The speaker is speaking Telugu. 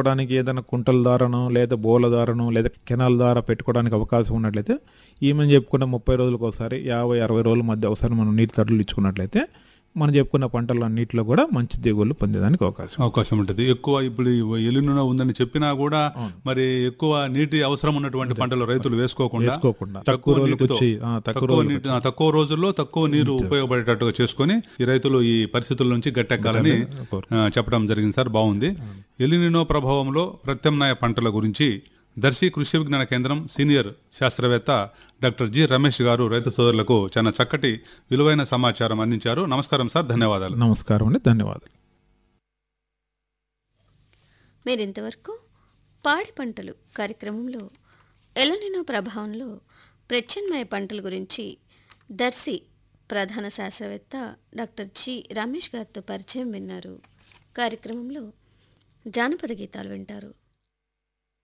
పెట్టడానికి ఏదైనా కుంటల ద్వారానో లేదా బోల ద్వారానో లేదా కెనాల్ ద్వారా పెట్టుకోవడానికి అవకాశం ఉన్నట్లయితే ఈమెను చెప్పుకున్న ముప్పై రోజులకు ఒకసారి యాభై అరవై రోజుల మధ్య ఒకసారి మనం నీటి తడులు ఇచ్చుకున్నట్లయితే మనం చెప్పుకున్న పంటలన్నింటిలో కూడా మంచి దిగుబడులు పొందేదానికి అవకాశం అవకాశం ఉంటుంది ఎక్కువ ఇప్పుడు ఎల్లునో ఉందని చెప్పినా కూడా మరి ఎక్కువ నీటి అవసరం ఉన్నటువంటి పంటలు రైతులు వేసుకోకుండా వేసుకోకుండా తక్కువ తక్కువ రోజులకు నీటితో వచ్చి ఆ, తక్కువ తక్కువ నీటి ఆ, తక్కువ రోజుల్లో తక్కువ నీరు ఉపయోగపడేటట్టుగా చేసుకొని ఈ రైతులు ఈ పరిస్థితుల నుంచి గట్టెక్కాలని ఆ, చెప్పడం జరిగింది సార్ బాగుంది ఎలినినో ప్రభావంలో ప్రత్యామ్నాయ పంటల గురించి దర్శి కృషి విజ్ఞాన కేంద్రం సీనియర్ శాస్త్రవేత్త డాక్టర్ జి రమేష్ గారు రైతు సోదరులకు చాలా చక్కటి విలువైన సమాచారం అందించారు నమస్కారం సార్ ధన్యవాదాలు నమస్కారం అండి ధన్యవాదాలు మీరు ఇంతవరకు పాడి పంటలు కార్యక్రమంలో ఎలనినో ప్రభావంలో ప్రత్యామ్నాయ పంటల గురించి దర్శి ప్రధాన శాస్త్రవేత్త డాక్టర్ జి రమేష్ గారితో పరిచయం విన్నారు కార్యక్రమంలో జానపద గీతాలు వింటారు